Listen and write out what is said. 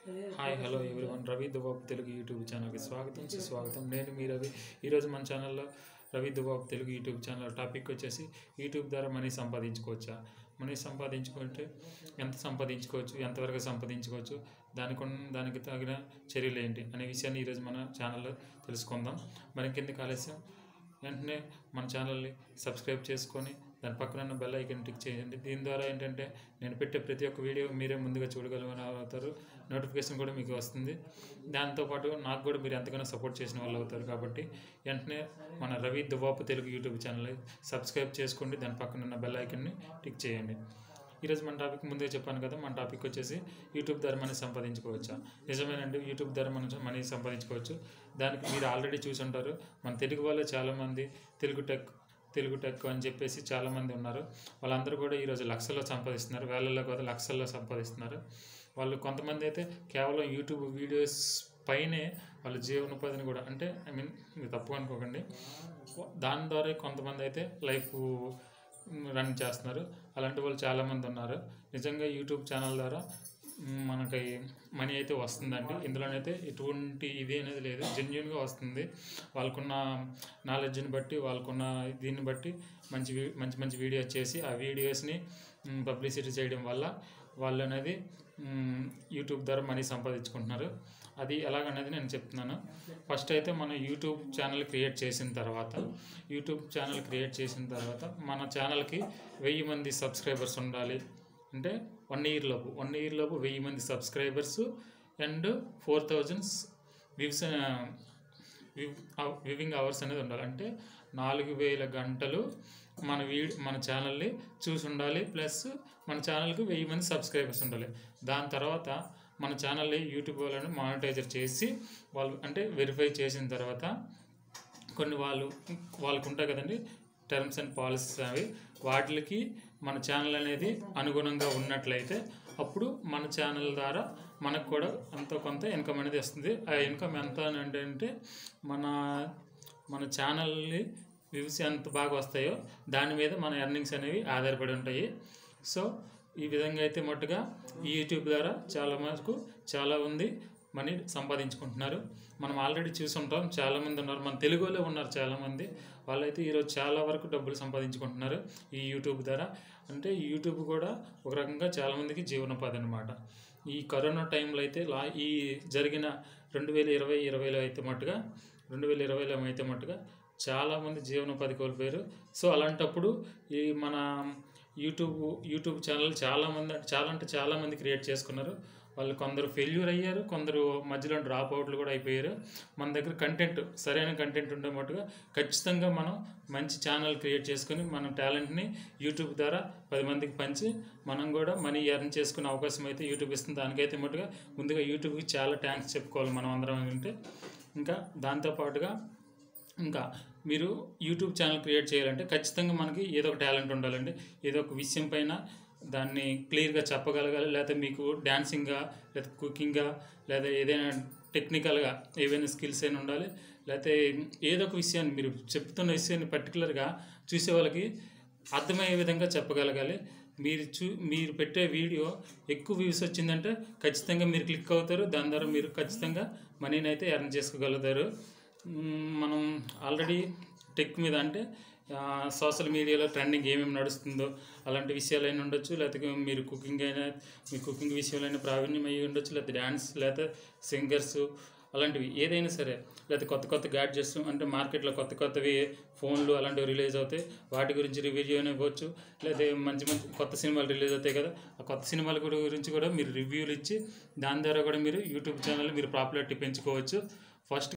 hi hello everyone Ravi దుబాబ్ Telugu YouTube ఛానల్కి స్వాగతం సుస్వాగతం నేను మీ రవి ఈరోజు మన ఛానల్లో రవి దుబాబ్ తెలుగు యూట్యూబ్ ఛానల్ టాపిక్ వచ్చేసి యూట్యూబ్ ద్వారా మనీ సంపాదించుకోవచ్చా మనీ సంపాదించుకుంటే ఎంత సంపాదించుకోవచ్చు ఎంతవరకు సంపాదించుకోవచ్చు దానికి ఉన్న- దానికి తగిన చర్యలు ఏంటి అనే విషయాన్ని ఈరోజు మన ఛానల్లో తెలుసుకుందాం మరి కిందకి ఆలస్యం వెంటనే మన ఛానల్ని సబ్స్క్రైబ్ చేసుకొని దాని పక్కన ఉన్న బెల్ ఐకన్ టిక్ చేయండి దీని ద్వారా ఏంటంటే నేను పెట్టే ప్రతి ఒక్క వీడియో మీరే ముందుగా చూడగలిగిన అవుతారు నోటిఫికేషన్ కూడా మీకు వస్తుంది దాంతోపాటు నాకు కూడా మీరు ఎంతగానో సపోర్ట్ చేసిన వాళ్ళు అవుతారు కాబట్టి వెంటనే మన రవి దువాపు తెలుగు యూట్యూబ్ ఛానల్ సబ్స్క్రైబ్ చేసుకోండి దాని పక్కన ఉన్న బెల్ ఐకన్ని టిక్ చేయండి ఈరోజు మన టాపిక్ ముందే చెప్పాను కదా మన టాపిక్ వచ్చేసి యూట్యూబ్ ద్వారా మనీ సంపాదించుకోవచ్చా నిజమేనండి యూట్యూబ్ ద్వారా మనం మనీ సంపాదించుకోవచ్చు దానికి మీరు ఆల్రెడీ చూసి ఉంటారు మన తెలుగు వాళ్ళే చాలామంది తెలుగు టెక్ తెలుగు టెక్ అని చెప్పేసి చాలామంది ఉన్నారు వాళ్ళందరూ కూడా ఈరోజు లక్షల్లో సంపాదిస్తున్నారు వేలల్లో కూడా లక్షల్లో సంపాదిస్తున్నారు వాళ్ళు కొంతమంది అయితే కేవలం యూట్యూబ్ వీడియోస్ పైనే వాళ్ళ జీవనోపాధిని కూడా అంటే ఐ మీన్ మీరు తప్పు అనుకోకండి దాని ద్వారా కొంతమంది అయితే లైఫ్ రన్ చేస్తున్నారు అలాంటి వాళ్ళు చాలామంది ఉన్నారు నిజంగా యూట్యూబ్ ఛానల్ ద్వారా మ్, మనకి మనీ అయితే వస్తుందండి ఇందులోనైతే ఎటువంటి ఇది అనేది లేదు జెన్యున్గా వస్తుంది వాళ్ళకున్న నాలెడ్జ్ని బట్టి వాళ్ళకున్న దీన్ని బట్టి మంచి వీ- మంచి మంచి వీడియోస్ చేసి ఆ వీడియోస్ని పబ్లిసిటీ చేయడం వల్ల వాళ్ళు అనేది మ్, యూట్యూబ్ ద్వారా మనీ సంపాదించుకుంటున్నారు అది ఎలాగనేది నేను చెప్తున్నాను ఫస్ట్ అయితే మనం యూట్యూబ్ ఛానల్ క్రియేట్ చేసిన తర్వాత యూట్యూబ్ ఛానల్ క్రియేట్ చేసిన తర్వాత మన ఛానల్కి వెయ్యి మంది సబ్స్క్రైబర్స్ ఉండాలి అంటే వన్ ఇయర్ లోపు వన్ ఇయర్ లోపు వెయ్యి మంది subscribers and four thousands views viewing hours అనేది ఉండాలి అంటే నాలుగు వేల గంటలు మన వీడి మన ఛానల్ని చూసి ఉండాలి ప్లస్ మన ఛానల్కి వెయ్యి మంది సబ్స్క్రైబర్స్ ఉండాలి దాని తర్వాత మన ఛానల్ని యూట్యూబ్ వాళ్ళని మానిటైజర్ చేసి వాళ్ళు అంటే వెరిఫై చేసిన తర్వాత కొన్ని వాళ్ళు వాళ్ళకు ఉంటాయి కదండి టర్మ్స్ అండ్ పాలసీస్ అవి వాటికి మన ఛానల్ అనేది అనుగుణంగా ఉన్నట్లయితే అప్పుడు మన ఛానల్ ద్వారా మనకు కూడా ఎంతో కొంత ఇన్కమ్ అనేది వస్తుంది ఆ ఇన్కమ్ ఎంత అని అంటే అంటే మన మన ఛానల్ని వ్యూస్ ఎంత బాగా వస్తాయో దాని మీద మన ఎర్నింగ్స్ అనేవి ఆధారపడి ఉంటాయి సో ఈ విధంగా అయితే మట్టుగా ఈ యూట్యూబ్ ద్వారా చాలా వరకు చాలా ఉంది మనీ సంపాదించుకుంటున్నారు మనం ఆల్రెడీ చూసి ఉంటాం చాలామంది ఉన్నారు మన తెలుగులో ఉన్నారు చాలామంది వాళ్ళైతే ఈరోజు చాలా వరకు డబ్బులు సంపాదించుకుంటున్నారు ఈ యూట్యూబ్ ద్వారా అంటే ఈ యూట్యూబ్ కూడా ఒక రకంగా చాలామందికి జీవనోపాధి అనమాట ఈ కరోనా టైంలో అయితే లా ఈ జరిగిన రెండు వేల ఇరవై ఇరవైలో అయితే మట్టుగా రెండు వేల ఇరవైలో అయితే మట్టుగా చాలామంది జీవనోపాధి కోల్పోయారు సో అలాంటప్పుడు ఈ మన యూట్యూబ్ యూట్యూబ్ ఛానల్ చాలామంది చాలా అంటే చాలామంది క్రియేట్ చేసుకున్నారు వాళ్ళు కొందరు ఫెయిల్యూర్ అయ్యారు కొందరు మధ్యలో డ్రాప్ అవుట్లు కూడా అయిపోయారు మన దగ్గర కంటెంట్ సరైన కంటెంట్ ఉండే మట్టుగా ఖచ్చితంగా మనం మంచి ఛానల్ క్రియేట్ చేసుకొని మన టాలెంట్ని యూట్యూబ్ ద్వారా పది మందికి పంచి మనం కూడా మనీ ఎర్న్ చేసుకునే అవకాశం అయితే యూట్యూబ్ ఇస్తుంది దానికైతే మట్టుగా ముందుగా యూట్యూబ్కి చాలా థ్యాంక్స్ చెప్పుకోవాలి మనం అందరం అంటే ఇంకా దాంతోపాటుగా ఇంకా మీరు యూట్యూబ్ ఛానల్ క్రియేట్ చేయాలంటే ఖచ్చితంగా మనకి ఏదో ఒక టాలెంట్ ఉండాలండి ఏదో ఒక విషయం పైన దాన్ని క్లియర్గా చెప్పగలగాలి లేకపోతే మీకు డ్యాన్సింగ్గా లేదా కుకింగ్గా లేదా ఏదైనా టెక్నికల్గా ఏవైనా స్కిల్స్ అయినా ఉండాలి లేకపోతే ఏదో ఒక విషయాన్ని మీరు చెప్తున్న విషయాన్ని పర్టికులర్గా చూసే వాళ్ళకి అర్థమయ్యే విధంగా చెప్పగలగాలి మీరు చూ మీరు పెట్టే వీడియో ఎక్కువ వ్యూస్ వచ్చిందంటే ఖచ్చితంగా మీరు క్లిక్ అవుతారు దాని ద్వారా మీరు ఖచ్చితంగా మనీని అయితే ఎర్న్ చేసుకోగలుగుతారు మ్మ్, మనం ఆల్రెడీ టెక్ మీద అంటే సోషల్ మీడియాలో ట్రెండింగ్ ఏమేమి నడుస్తుందో అలాంటి విషయాలైనా ఉండొచ్చు లేకపోతే మీరు కుకింగ్ అయినా మీ కుకింగ్ విషయాలైనా ప్రావీణ్యం అయ్యి ఉండొచ్చు లేకపోతే డ్యాన్స్ లేకపోతే సింగర్స్ అలాంటివి ఏదైనా సరే లేకపోతే కొత్త కొత్త గ్యాడ్జెట్స్ అంటే మార్కెట్లో కొత్త కొత్తవి ఫోన్లు అలాంటివి రిలీజ్ అవుతాయి వాటి గురించి రివ్యూ ఇవ్వచ్చు లేదా మంచి మంచి కొత్త సినిమాలు రిలీజ్ అవుతాయి కదా ఆ కొత్త సినిమాల గురి- గురించి కూడా మీరు రివ్యూలు ఇచ్చి దాని ద్వారా కూడా మీరు యూట్యూబ్ ఛానల్ మీరు పాపులారిటీ పెంచుకోవచ్చు ఫస్ట్